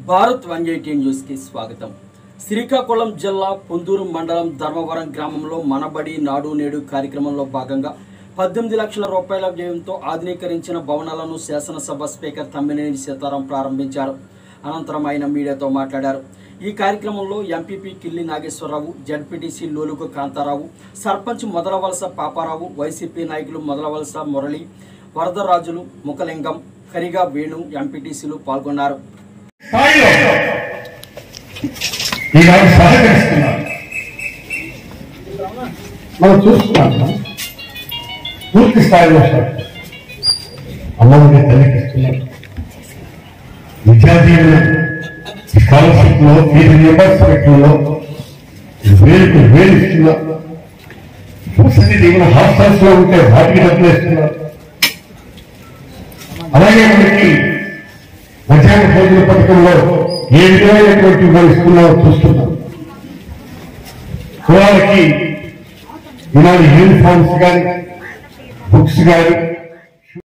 Bharat one eighty న్యూస్కి స్వాగతం శ్రీకాకుళం జిల్లా పొందూరు మండలం ధర్మవరం గ్రామంలో మనబడి నాడు నేడు కార్యక్రమంలో భాగంగా పద్దెనిమిది లక్షల రూపాయల వ్యయంతో ఆధునీకరించిన భవనాలను శాసనసభ స్పీకర్ తమ్మినేని సీతారాం ప్రారంభించారు అనంతరం ఆయన మీడియాతో మాట్లాడారు ఈ కార్యక్రమంలో MPP Killi Nageswararao ZPTC Lolugu Kantharao sarpanch Modalavalasa Paparao YCP నాయకులు మొదలవలస మురళి వరదరాజులు ముఖలింగం కరిగా వేణు ఎంపీటీసీలు పాల్గొన్నారు స్థాయిలో ఈనాడు సహకరిస్తున్నారు మనం చూస్తున్నాం పూర్తి స్థాయిలో సార్ అమ్మఒడి తల్లికి ఇస్తున్నారు విద్యార్థులు స్కాలర్షిప్ లో ఫీజు రియంబర్స్మెంట్ లో వేలుకు వేలు ఇస్తున్నారు వసతి దీవెన హాస్టల్స్ లో ఉంటే వాటికి డబ్బులు ఇస్తున్నారు అలాగే మనకి మధ్యాహ్న భోజన పథకంలో ఏ విధమైనటువంటి వాళ్ళు ఇస్తున్నారో చూస్తున్నాం కులాలకి ఈనాడు యూనిఫామ్స్ కానీ బుక్స్ కానీ